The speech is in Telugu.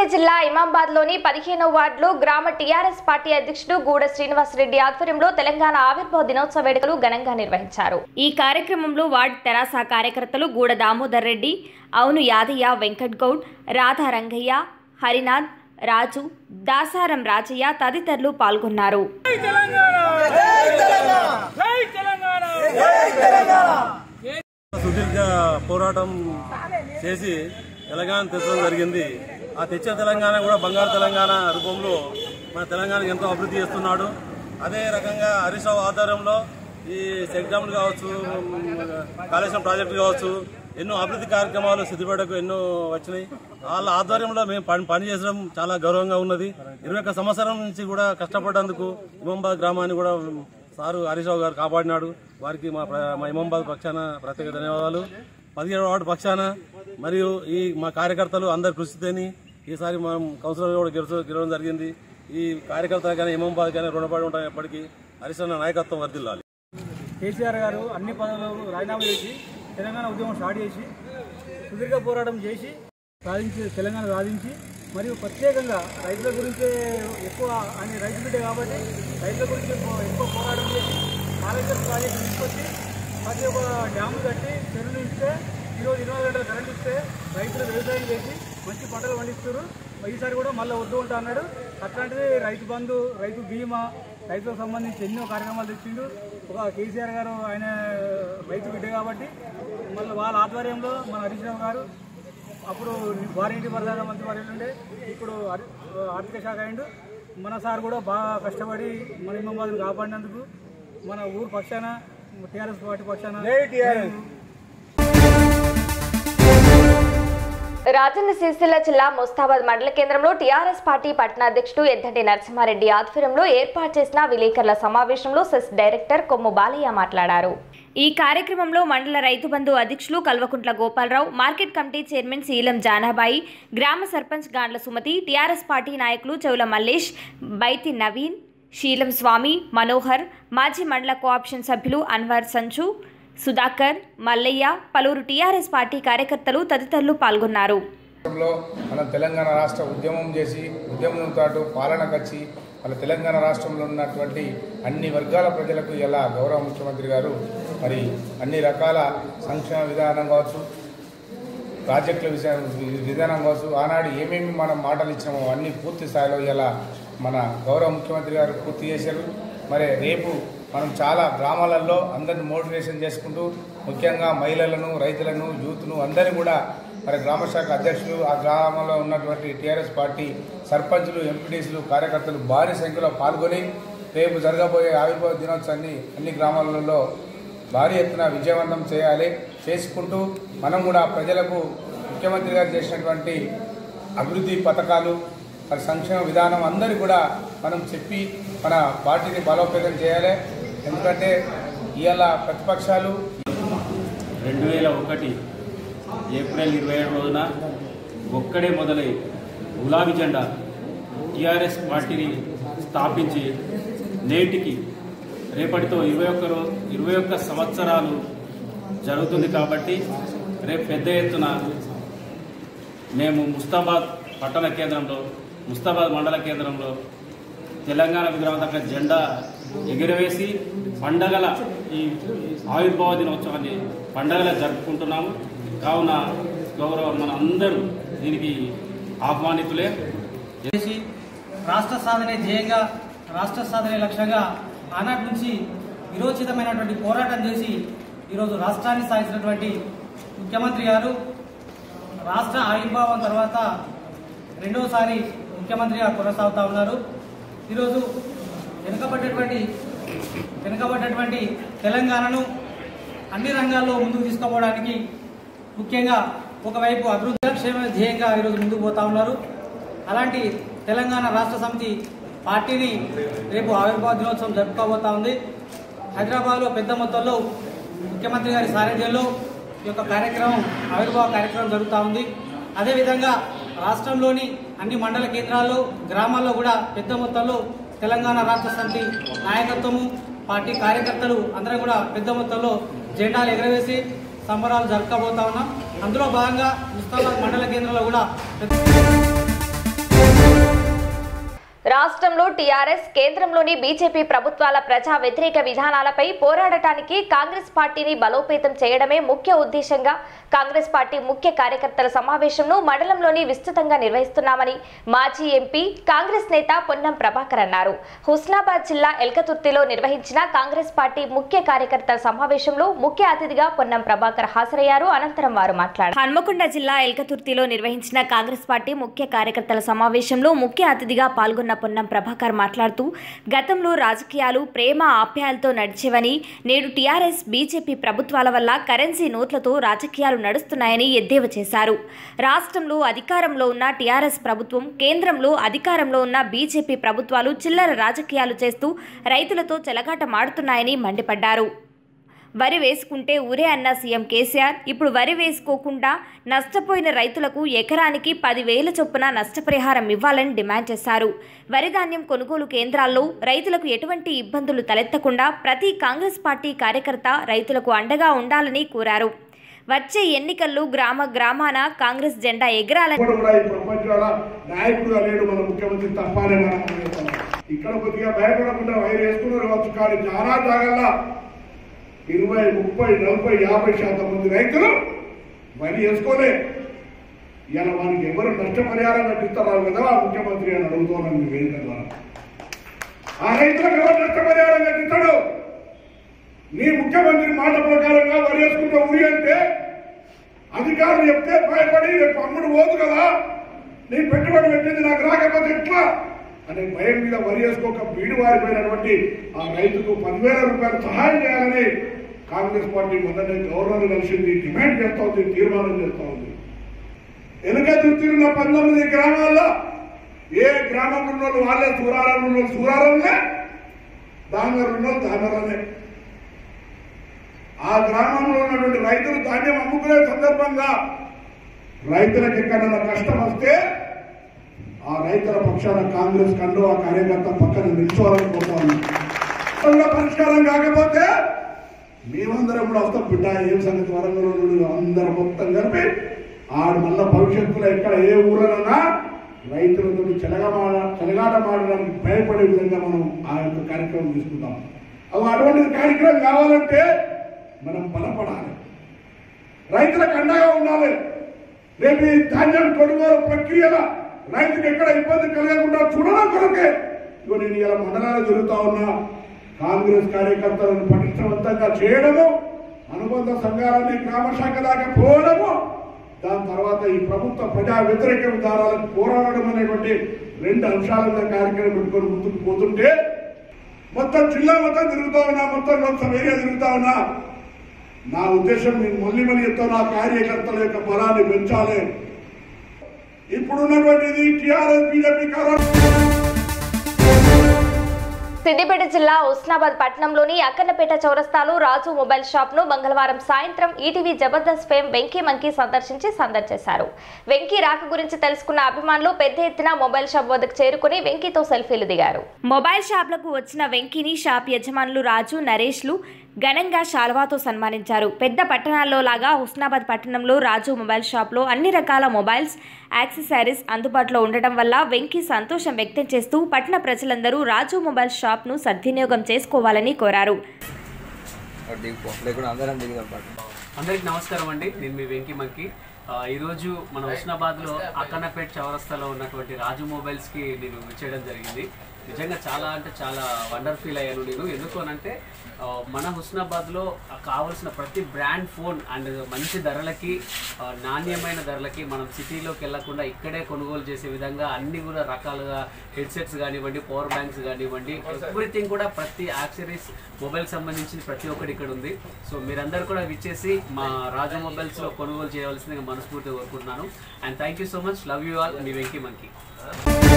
నల్గొండ జిల్లా ఇమాంబాద్లోని పదిహేనో వార్డులో గ్రామ టీఆర్ఎస్ పార్టీ అధ్యక్షుడు గూడ శ్రీనివాసరెడ్డి ఆధ్వర్యంలో తెలంగాణ ఆవిర్భావ దినోత్సవ వేడుకలు ఘనంగా నిర్వహించారు ఈ కార్యక్రమంలో వార్డు తెరాస కార్యకర్తలు గూడ దామోదర్ రెడ్డి అవును యాదయ్య వెంకట్ గౌడ్ రాధా రంగయ్య హరినాథ్ రాజు దాసారం రాజయ్య తదితరులు పాల్గొన్నారు సుదీర్ఘ పోరాటం చేసి తెలంగాణ తెచ్చడం జరిగింది ఆ తెచ్చే తెలంగాణ కూడా బంగారు తెలంగాణ రూపంలో మన తెలంగాణకి ఎంతో అభివృద్ధి చేస్తున్నాడు అదే రకంగా హరీష్ రావు ఆధ్వర్యంలో ఈ చెక్ డ్యాములు కావచ్చు కాళేశ్వరం ప్రాజెక్టు కావచ్చు ఎన్నో అభివృద్ధి కార్యక్రమాలు సిద్దిపేటకు ఎన్నో వచ్చినాయి వాళ్ళ ఆధ్వర్యంలో మేము పని పని చేసడం చాలా గౌరవంగా ఉన్నది ఇరవై ఒక్క సంవత్సరం నుంచి కూడా కష్టపడ్డందుకు ఇమాంబాద్ గ్రామాన్ని కూడా సారు హరీష్ రావు గారు కాపాడినాడు వారికి మా ప్ర- మా ఇమాంబాద్ పక్షాన ప్రత్యేక ధన్యవాదాలు పదిహేడు వార్డు పక్షాన మరియు ఈ మా కార్యకర్తలు అందరి కృషితోని ఈసారి మనం కౌన్సిలర్ కూడా గెలుచు గెలవడం జరిగింది ఈ కార్యకర్తలు కానీ ఇమాంబాద్ కానీ రుణపడి ఉంటాం ఎప్పటికీ హరీష్ అన్న నాయకత్వం వర్దిల్లాలి కేసీఆర్ గారు అన్ని పదవులు రాజీనామా చేసి తెలంగాణ ఉద్యమం స్టార్ట్ చేసి సుదీర్ఘ పోరాటం చేసి సాధించి తెలంగాణ సాధించి మరియు ప్రత్యేకంగా రైతుల గురించే ఎక్కువ అని రైతు బిడ్డ కాబట్టి రైతుల గురించి ఎక్కువ ఎక్కువ పోరాటం చేసి కాళేశ్వరం ప్రాజెక్టు తీసుకొచ్చి ప్రతి ఒక్క డ్యాము కట్టి చెరువులు ఇస్తే ఈరోజు ఇరవై గంటలు కరెంట్ ఇస్తే రైతులు వ్యవసాయం చేసి మంచి పంటలు పండిస్తారు ఈసారి కూడా మళ్ళీ వద్దు ఉంటా అన్నాడు అట్లాంటిది రైతు బంధు రైతు బీమా రైతులకు సంబంధించి ఎన్నో కార్యక్రమాలు తెచ్చిండు ఒక కేసీఆర్ గారు ఆయన రైతు బిడ్డ కాబట్టి మళ్ళీ వాళ్ళ ఆధ్వర్యంలో మన హరీష్ రావు గారు అప్పుడు వారింటి ప్రధాన మంత్రి వారి ఉండే ఇప్పుడు ఆర్- ఆర్థిక శాఖ అయిండు మన సార్ కూడా బాగా కష్టపడి మన ఇమ్మాబాద్ని కాపాడినందుకు మన ఊరు పక్షాన టీఆర్ఎస్ పార్టీ పక్షాన రాజన్న సిరిసిల్ల జిల్లా ముస్తాబాద్ మండల కేంద్రంలో టీఆర్ఎస్ పార్టీ పట్టణాధ్యక్షుడు ఎద్దంటి నరసింహారెడ్డి ఆధ్వర్యంలో ఏర్పాటు చేసిన విలేకరుల సమావేశంలో సెస్ డైరెక్టర్ కొమ్ము బాలయ్య మాట్లాడారు ఈ కార్యక్రమంలో మండల రైతు బంధు అధ్యక్షులు Kalvakuntla Gopalarao market committee chairman Sheelam Janabai గ్రామ సర్పంచ్ గాండ్ల సుమతి టీఆర్ఎస్ పార్టీ నాయకులు చెవుల మల్లేష్ బైతి నవీన్ శీలం స్వామి మనోహర్ మాజీ మండల కోఆప్షన్ సభ్యులు అన్వర్ సంచు సుధాకర్ మల్లయ్య పలువురు టీఆర్ఎస్ పార్టీ కార్యకర్తలు తదితరులు పాల్గొన్నారు రాష్ట్రంలో మనం తెలంగాణ రాష్ట్ర ఉద్యమం చేసి ఉద్యమంతో పాలనకు వచ్చి మన తెలంగాణ రాష్ట్రంలో ఉన్నటువంటి అన్ని వర్గాల ప్రజలకు ఇలా గౌరవ ముఖ్యమంత్రి గారు మరి అన్ని రకాల సంక్షేమ విధానం కావచ్చు ప్రాజెక్టుల విషయం విధానం కావచ్చు ఆనాడు ఏమేమి మనం మాటలు ఇచ్చినామో అన్ని పూర్తి స్థాయిలో ఇలా మన గౌరవ ముఖ్యమంత్రి గారు పూర్తి చేశారు మరి రేపు మనం చాలా గ్రామాలలో అందరిని మోటివేషన్ చేసుకుంటూ ముఖ్యంగా మహిళలను రైతులను యూత్ను అందరినీ కూడా మరి గ్రామ శాఖ అధ్యక్షులు ఆ గ్రామంలో ఉన్నటువంటి టీఆర్ఎస్ పార్టీ సర్పంచులు ఎంపీటీసీలు కార్యకర్తలు భారీ సంఖ్యలో పాల్గొని రేపు జరగబోయే ఆవిర్భావ దినోత్సవాన్ని అన్ని గ్రామాలలో భారీ ఎత్తున విజయవంతం చేయాలి చేసుకుంటూ మనం కూడా ప్రజలకు ముఖ్యమంత్రి గారు చేసినటువంటి అభివృద్ధి పథకాలు మరి సంక్షేమ విధానం అందరికీ కూడా మనం చెప్పి మన పార్టీని బలోపేతం చేయాలి ఎందుకంటే ఇవాళ ప్రతిపక్షాలు రెండు వేల ఒకటి ఏప్రిల్ ఇరవై ఏడు రోజున ఒక్కడే మొదలై గులాబీ జెండా టీఆర్ఎస్ పార్టీని స్థాపించి నేటికి రేపటితో ఇరవై ఒక్క రో ఇరవై ఒక్క సంవత్సరాలు జరుగుతుంది కాబట్టి రేపు పెద్ద ఎత్తున మేము ముస్తాబాద్ పట్టణ కేంద్రంలో ముస్తాబాద్ మండల కేంద్రంలో తెలంగాణ విగ్రహం జెండా ఎగురవేసి పండగల ఈ ఆవిర్భావ దినోత్సవాన్ని పండగల జరుపుకుంటున్నాము కావున గౌరవ మన అందరూ దీనికి ఆహ్వానితులే చేసి రాష్ట్ర సాధనే ధ్యేయంగా రాష్ట్ర సాధనే లక్ష్యంగా ఆనాటి నుంచి విరోచితమైనటువంటి పోరాటం చేసి ఈరోజు రాష్ట్రాన్ని సాధించినటువంటి ముఖ్యమంత్రి గారు రాష్ట్ర ఆవిర్భావం తర్వాత రెండోసారి ముఖ్యమంత్రిగా కొనసాగుతా ఉన్నారు ఈరోజు వెనుకబడ్డటువంటి వెనుకబడ్డటువంటి తెలంగాణను అన్ని రంగాల్లో ముందుకు తీసుకుపోవడానికి ముఖ్యంగా ఒకవైపు అభివృద్ధి క్షేమ ధ్యేయంగా ఈరోజు ముందుకు పోతా ఉన్నారు అలాంటి తెలంగాణ రాష్ట్ర సమితి పార్టీని రేపు ఆవిర్భావ దినోత్సవం జరుపుకోబోతా ఉంది హైదరాబాద్లో పెద్ద మొత్తంలో ముఖ్యమంత్రి గారి సారథ్యంలో ఈ యొక్క కార్యక్రమం ఆవిర్భావ కార్యక్రమం జరుగుతూ ఉంది అదేవిధంగా రాష్ట్రంలోని అన్ని మండల కేంద్రాల్లో గ్రామాల్లో కూడా పెద్ద మొత్తంలో తెలంగాణ రాష్ట్ర సమితి నాయకత్వము పార్టీ కార్యకర్తలు అందరం కూడా పెద్ద మొత్తంలో జెండాలు ఎగరవేసి సంబరాలు జరుపుకోబోతా ఉన్నాం అందులో భాగంగా ముస్తాబాద్ మండల కేంద్రంలో కూడా పెద్ద రాష్ట్రంలో టీఆర్ఎస్ కేంద్రంలోని బీజేపీ ప్రభుత్వాల ప్రజా వ్యతిరేక విధానాలపై పోరాడటానికి కాంగ్రెస్ పార్టీని బలోపేతం చేయడమే ముఖ్య ఉద్దేశంగా కాంగ్రెస్ పార్టీ ముఖ్య కార్యకర్తల సమావేశంను మండలంలోని విస్తృతంగా నిర్వహిస్తున్నామని మాజీ ఎంపీ కాంగ్రెస్ నేత పొన్నం ప్రభాకర్ అన్నారు హుస్నాబాద్ జిల్లా ఎల్కతుర్తిలో నిర్వహించిన కాంగ్రెస్ పార్టీ ముఖ్య కార్యకర్తల సమావేశంలో ముఖ్య అతిథిగా పొన్నం ప్రభాకర్ హాజరయ్యారు అనంతరం వారు మాట్లాడారు హన్మకొండ జిల్లా ఎల్కతుర్తిలో నిర్వహించిన కాంగ్రెస్ పార్టీ ముఖ్య కార్యకర్తల సమావేశంలో ముఖ్య అతిథిగా పాల్గొన్న పొన్నం ప్రభాకర్ మాట్లాడుతూ గతంలో రాజకీయాలు ప్రేమ ఆప్యాయాలతో నడిచేవని నేడు టీఆర్ఎస్ బీజేపీ ప్రభుత్వాల వల్ల కరెన్సీ నోట్లతో రాజకీయాలు నడుస్తున్నాయని ఎద్దేవా చేశారు రాష్ట్రంలో అధికారంలో ఉన్న టీఆర్ఎస్ ప్రభుత్వం కేంద్రంలో అధికారంలో ఉన్న బీజేపీ ప్రభుత్వాలు చిల్లర రాజకీయాలు చేస్తూ రైతులతో చెలగాటమాడుతున్నాయని మండిపడ్డారు వరి వేసుకుంటే ఊరే అన్న సీఎం కేసీఆర్ ఇప్పుడు వరి వేసుకోకుండా నష్టపోయిన రైతులకు ఎకరానికి పదివేల చొప్పున నష్టపరిహారం ఇవ్వాలని డిమాండ్ చేశారు వరి ధాన్యం కొనుగోలు కేంద్రాల్లో రైతులకు ఎటువంటి ఇబ్బందులు తలెత్తకుండా ప్రతి కాంగ్రెస్ పార్టీ కార్యకర్త రైతులకు అండగా ఉండాలని కోరారు వచ్చే ఎన్నికల్లో గ్రామ గ్రామాన కాంగ్రెస్ జెండా ఎగరాలని ఇప్పుడు కూడా ఈ ప్రపంచంలో నాయకుడుగా లేడు మన ముఖ్యమంత్రి తప్పానే మనం అనుకుంటాం. ఇక్కడ కొద్దిగా భయపడకుండా వైర్ వేసుకున్నారు కావచ్చు కానీ చాలా జాగాల్లో ఇరవై ముప్పై నలభై యాభై శాతం మంది రైతులు వరి వేసుకోలే ఇలా వానికి ఎవరు నష్టపరిహారం కట్టిస్తారో కదా ఆ ముఖ్యమంత్రి అని అడుగుతున్నాను మీ వేదిక ద్వారా ఆ రైతులకు ఎవరు నష్టపరిహారం కట్టిస్తాడు నీ ముఖ్యమంత్రి మాట ప్రకారంగా వరి వేసుకుంటే ఊరి అంటే అధికారులు చెప్తే భయపడి రేపు అమ్ముడు పోదు కదా నీ పెట్టుబడి పెట్టింది నాకు రాకపోతే ఎట్లా అనే భయం మీద వరి వేసుకోక బీడు వారిపోయినటువంటి ఆ రైతుకు పదివేల రూపాయలు సహాయం చేయాలని కాంగ్రెస్ పార్టీ మొదటి గవర్నర్ కలిసింది డిమాండ్ చేస్తా ఉంది తీర్మానం చేస్తా ఉంది వెనుక తిరుగుతున్న పంతొమ్మిది గ్రామాల్లో ఏ గ్రామం ఉన్న వాళ్ళు వాళ్ళే సూరారం ఉన్న వాళ్ళు సూరారంలే దాంగర్ ఉన్న వాళ్ళు దాంగరనే ఆ గ్రామంలో ఉన్నటువంటి రైతులు ధాన్యం అమ్ముకునే సందర్భంగా రైతులకు ఎక్కడైనా కష్టం వస్తే ఆ రైతుల పక్షాన కాంగ్రెస్ కండు ఆ కార్యకర్త పక్కన నిల్చోవాలనుకుంటాను మొత్తంగా పరిష్కారం కాకపోతే మేమందరం కూడా వస్తాం బిడ్డ ఏం సంగతి వరంగల్ నుండి అందరం మొత్తం కలిపి ఆడు మళ్ళా భవిష్యత్తులో ఎక్కడ ఏ ఊరనన్నా రైతులతో చెలగమాడ చెలగాటమాడడానికి భయపడే విధంగా మనం ఆ యొక్క కార్యక్రమం తీసుకుంటాం అవి అటువంటి కార్యక్రమం కావాలంటే మనం బలపడాలి రైతులకు అండగా ఉండాలి రేపు ఈ ధాన్యం కొనుగోలు ప్రక్రియల రైతుకు ఎక్కడ ఇబ్బంది కలగకుండా చూడడం కొరకే ఇగో నేను ఇలా మండలాలు జరుగుతా ఉన్నా కాంగ్రెస్ కార్యకర్తలను పటిష్టవంతంగా చేయడము అనుబంధ సంఘాలన్నీ గ్రామ శాఖ దాకా పోవడము దాని తర్వాత ఈ ప్రభుత్వ ప్రజా వ్యతిరేక విధానాలకు పోరాడడం అనేటువంటి రెండు అంశాల మీద కార్యక్రమం పెట్టుకొని ముందుకు పోతుంటే మొత్తం జిల్లా మొత్తం తిరుగుతా ఉన్నా మొత్తం లోక్సభ ఏరియా తిరుగుతా ఉన్నా నా ఉద్దేశం నేను మళ్ళీ మళ్ళీ చెప్తాను ఆ కార్యకర్తల యొక్క బలాన్ని పెంచాలి ఇప్పుడున్నటువంటిది టీఆర్ఎస్ బీజేపీ కరోనా సిద్దిపేట జిల్లా ఉస్నాబాద్ పట్టణంలోని అక్కన్నపేట చౌరస్తాలో రాజు మొబైల్ షాప్ ను మంగళవారం సాయంత్రం ఈటీవీ జబర్దస్త్ ఫేమ్ వెంకీ మంకీ సందర్శించి సందడి చేశారు వెంకీ రాక గురించి తెలుసుకున్న అభిమానులు పెద్ద ఎత్తున మొబైల్ షాప్ వద్దకు చేరుకుని వెంకీతో సెల్ఫీలు దిగారు మొబైల్ షాప్లకు వచ్చిన వెంకీని షాప్ యజమానులు రాజు నరేష్లు ఘనంగా శాల్వాతో సన్మానించారు పెద్ద పట్టణాల్లో లాగా హుస్నాబాద్ పట్టణంలో రాజు మొబైల్ షాప్లో అన్ని రకాల మొబైల్స్ యాక్సెసరీస్ అందుబాటులో ఉండటం వల్ల వెంకీ సంతోషం వ్యక్తం చేస్తూ పట్టణ ప్రజలందరూ రాజు మొబైల్ షాప్ను సద్వినియోగం చేసుకోవాలని కోరారు లేకుండా అందరం దిగుదాం పాటు అందరికి నమస్కారం అండి నేను మీ వెంకీ మంకి ఆ, ఈరోజు మన హుస్నాబాద్లో అక్కన్నపేట్ చౌరస్తాలో ఉన్నటువంటి రాజు మొబైల్స్కి నేను చేయడం జరిగింది నిజంగా చాలా అంటే చాలా వండర్ ఫీల్ అయ్యాను నేను ఎందుకు అనంటే ఆ, మన హుస్నాబాద్లో కావాల్సిన ప్రతి బ్రాండ్ ఫోన్ అండ్ మంచి ధరలకి ఆ, నాణ్యమైన ధరలకి మనం సిటీలోకి వెళ్లకుండా ఇక్కడే కొనుగోలు చేసే విధంగా అన్ని కూడా రకాలుగా హెడ్సెట్స్ కానివ్వండి పవర్ బ్యాంక్స్ కానివ్వండి ఎవ్రీథింగ్ కూడా ప్రతి యాక్సరీస్ మొబైల్ సంబంధించిన ప్రతి ఒక్కటి ఇక్కడ ఉంది సో మీరందరూ కూడా విచ్చేసి మా రాజు మొబైల్స్లో కొనుగోలు చేయవలసిందిగా మనస్ఫూర్తిగా కోరుకుంటున్నాను and thank you so much love you all మీ వెంకీ మంకీ